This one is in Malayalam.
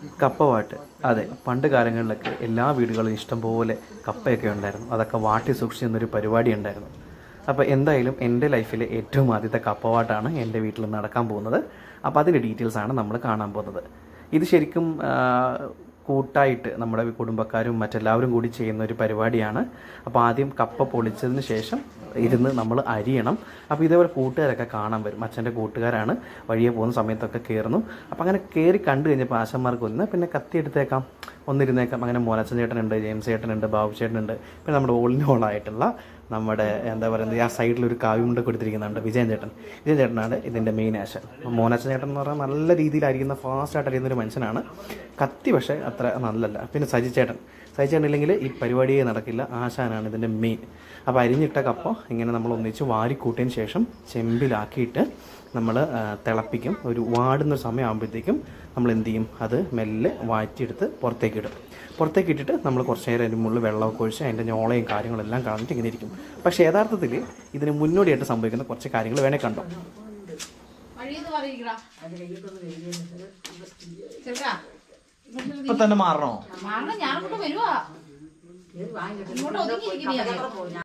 കപ്പവാട്ട് അതെ പണ്ട് കാലങ്ങളിലൊക്കെ എല്ലാ വീടുകളിലും ഇഷ്ടംപോലെ കപ്പയൊക്കെ ഉണ്ടായിരുന്നു അതൊക്കെ വാട്ടി സൂക്ഷിച്ചെന്നൊരു പരിപാടി ഉണ്ടായിരുന്നു അപ്പോൾ എന്തായാലും എൻ്റെ ലൈഫിലെ ഏറ്റവും ആദ്യത്തെ കപ്പവാട്ടാണ് എൻ്റെ വീട്ടിൽ നടക്കാൻ പോകുന്നത് അപ്പോൾ അതിൻ്റെ ഡീറ്റെയിൽസ് ആണ് നമ്മൾ കാണാൻ പോകുന്നത് ഇത് ശരിക്കും ആ, കൂട്ടായിട്ട് നമ്മുടെ കുടുംബക്കാരും മറ്റെല്ലാവരും കൂടി ചെയ്യുന്ന ഒരു പരിപാടിയാണ് അപ്പോൾ ആദ്യം കപ്പ പൊളിച്ചതിന് ശേഷം ഇരുന്ന് നമ്മൾ അരിയണം അപ്പോൾ ഇതേപോലെ കൂട്ടുകാരൊക്കെ കാണാൻ വരും അച്ഛൻ്റെ കൂട്ടുകാരാണ് വഴിയെ പോകുന്ന സമയത്തൊക്കെ കയറുന്നു അപ്പോൾ അങ്ങനെ കയറി കണ്ടു കഴിഞ്ഞപ്പോൾ ആശന്മാർക്ക് ഒന്ന് പിന്നെ കത്തി എടുത്തേക്കാം ഒന്നിരുന്നേക്കാം അങ്ങനെ മോനച്ചൻ ചേട്ടനുണ്ട് ജെയിംസ് ചേട്ടനുണ്ട് ബാബു ചേട്ടനുണ്ട് പിന്നെ നമ്മുടെ ഓൾ ഇൻ ഓൾ ആയിട്ടുള്ള നമ്മുടെ എന്താ പറയുന്നത് ആ സൈഡിൽ ഒരു കാവ്യമുണ്ട് കൊടുത്തിരിക്കുന്നുണ്ട് വിജയൻ ചേട്ടൻ വിജയൻ ചേട്ടനാണ് ഇതിൻ്റെ മെയിൻ ആശൻ മോനച്ചൻ ചേട്ടൻ എന്ന് പറഞ്ഞാൽ നല്ല രീതിയിൽ അരിയുന്ന ഫാസ്റ്റായിട്ട് അരിയുന്ന ഒരു മനുഷ്യനാണ് കത്തി പക്ഷേ അത്ര നല്ലല്ല പിന്നെ സജി ചേട്ടൻ സജി ചേട്ടൻ ഇല്ലെങ്കിൽ ഈ പരിപാടിയെ നടക്കില്ല ആശാനാണ് ഇതിൻ്റെ മെയിൻ അപ്പോൾ അരിഞ്ഞിട്ട കപ്പ ഇങ്ങനെ നമ്മൾ ഒന്നിച്ച് വാരിക്കൂട്ടിയതിന് ശേഷം ചെമ്പിലാക്കിയിട്ട് നമ്മൾ തിളപ്പിക്കും ഒരു വാടുന്ന സമയം ആകുമ്പോഴത്തേക്കും നമ്മൾ എന്ത് ചെയ്യും അത് മെല്ലെ വാറ്റിയെടുത്ത് പുറത്തേക്ക് ഇടും പുറത്തേക്ക് ഇട്ടിട്ട് നമ്മൾ കുറച്ച് നേരം അതിൻ്റെ മുകളിൽ വെള്ളമൊക്കെ ഒഴിച്ച് അതിൻ്റെ ഞോളയും കാര്യങ്ങളെല്ലാം കളഞ്ഞിട്ട് ഇങ്ങനെ ഇരിക്കും പക്ഷേ യഥാർത്ഥത്തിൽ ഇതിന് മുന്നോടിയായിട്ട് സംഭവിക്കുന്ന കുറച്ച് കാര്യങ്ങൾ വേണേൽ കണ്ടോ വഴിയെന്ന് പറയിക്കടാ ചെറുക്കാ ഇപ്പൊ തന്നെ മാറണോ മാറണം ഞാനങ്ങോട്ട് വരുവാ ഇങ്ങോട്ട് ഒതുങ്ങിയിരിക്കുന്നേ